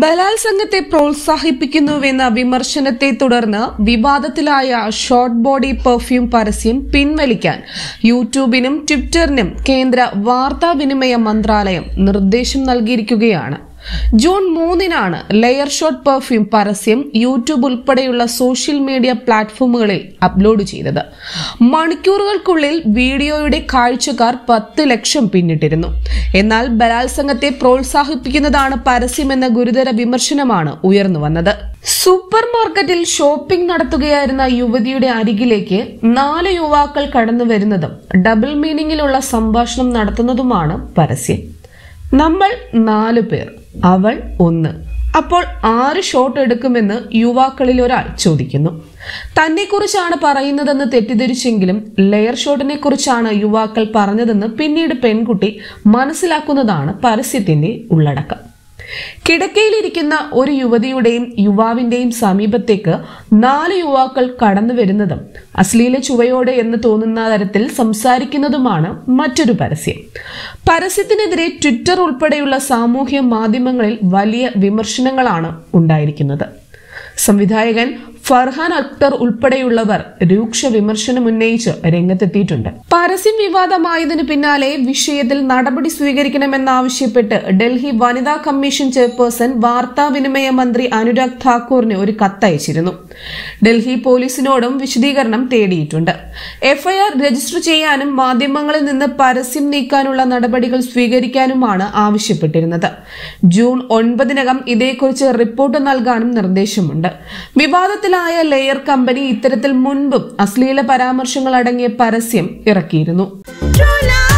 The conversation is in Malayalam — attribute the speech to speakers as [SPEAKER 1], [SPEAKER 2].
[SPEAKER 1] ബലാത്സംഗത്തെ പ്രോത്സാഹിപ്പിക്കുന്നുവെന്ന വിമർശനത്തെ തുടർന്ന് വിവാദത്തിലായ ഷോർട്ട് ബോഡി പെർഫ്യൂം പരസ്യം പിൻവലിക്കാൻ യൂട്യൂബിനും ട്വിറ്ററിനും കേന്ദ്ര വാർത്താവിനിമയ മന്ത്രാലയം നിർദ്ദേശം നൽകിയിരിക്കുകയാണ് ജൂൺ മൂന്നിനാണ് ലെയർ ഷോട്ട് പെർഫ്യൂം പരസ്യം യൂട്യൂബ് ഉൾപ്പെടെയുള്ള സോഷ്യൽ മീഡിയ പ്ലാറ്റ്ഫോമുകളിൽ അപ്ലോഡ് ചെയ്തത് മണിക്കൂറുകൾക്കുള്ളിൽ വീഡിയോയുടെ കാഴ്ചക്കാർ പത്ത് ലക്ഷം പിന്നിട്ടിരുന്നു എന്നാൽ ബലാത്സംഗത്തെ പ്രോത്സാഹിപ്പിക്കുന്നതാണ് പരസ്യമെന്ന ഗുരുതര വിമർശനമാണ് ഉയർന്നു വന്നത് സൂപ്പർ മാർക്കറ്റിൽ ഷോപ്പിംഗ് നടത്തുകയായിരുന്ന യുവതിയുടെ അരികിലേക്ക് നാല് യുവാക്കൾ കടന്നു വരുന്നതും ഡബിൾ മീനിങ്ങിലുള്ള സംഭാഷണം നടത്തുന്നതുമാണ് പരസ്യം നമ്മൾ നാലു പേർ അവൾ ഒന്ന് അപ്പോൾ ആറ് ഷോട്ട് എടുക്കുമെന്ന് യുവാക്കളിൽ ഒരാൾ ചോദിക്കുന്നു തന്നെക്കുറിച്ചാണ് പറയുന്നതെന്ന് തെറ്റിദ്ധരിച്ചെങ്കിലും ലെയർ ഷോട്ടിനെ കുറിച്ചാണ് യുവാക്കൾ പറഞ്ഞതെന്ന് പിന്നീട് പെൺകുട്ടി മനസ്സിലാക്കുന്നതാണ് പരസ്യത്തിന്റെ ഉള്ളടക്കം കിടക്കയിലിരിക്കുന്ന ഒരു യുവതിയുടെയും യുവാവിന്റെയും സമീപത്തേക്ക് നാല് യുവാക്കൾ കടന്നു വരുന്നതും അശ്ലീല ചുവയോടെ എന്ന് തോന്നുന്ന തരത്തിൽ സംസാരിക്കുന്നതുമാണ് മറ്റൊരു പരസ്യം പരസ്യത്തിനെതിരെ ട്വിറ്റർ ഉൾപ്പെടെയുള്ള സാമൂഹ്യ മാധ്യമങ്ങളിൽ വലിയ വിമർശനങ്ങളാണ് ഉണ്ടായിരിക്കുന്നത് സംവിധായകൻ ഫർഹാൻ അക്തർ ഉൾപ്പെടെയുള്ളവർ രൂക്ഷ വിമർശനം ഉന്നയിച്ച് രംഗത്തെത്തിയിട്ടുണ്ട് പരസ്യം വിവാദമായതിനു പിന്നാലെ വിഷയത്തിൽ നടപടി സ്വീകരിക്കണമെന്നാവശ്യപ്പെട്ട് ഡൽഹി വനിതാ കമ്മീഷൻ ചെയർപേഴ്സൺ വാർത്താവിനിമയ മന്ത്രി അനുരാഗ് ഠാക്കൂറിന് ഒരു കത്തയച്ചിരുന്നു ഡൽഹി പോലീസിനോടും വിശദീകരണം തേടിയിട്ടുണ്ട് എഫ്ഐആർ രജിസ്റ്റർ ചെയ്യാനും മാധ്യമങ്ങളിൽ നിന്ന് പരസ്യം നീക്കാനുള്ള നടപടികൾ സ്വീകരിക്കാനുമാണ് ആവശ്യപ്പെട്ടിരുന്നത് ജൂൺ ഒൻപതിനകം ഇതേക്കുറിച്ച് റിപ്പോർട്ട് നൽകാനും നിർദ്ദേശമുണ്ട് വിവാദത്തിലായ ലെയർ കമ്പനി ഇത്തരത്തിൽ മുൻപും അശ്ലീല പരാമർശങ്ങൾ അടങ്ങിയ പരസ്യം ഇറക്കിയിരുന്നു
[SPEAKER 2] True love.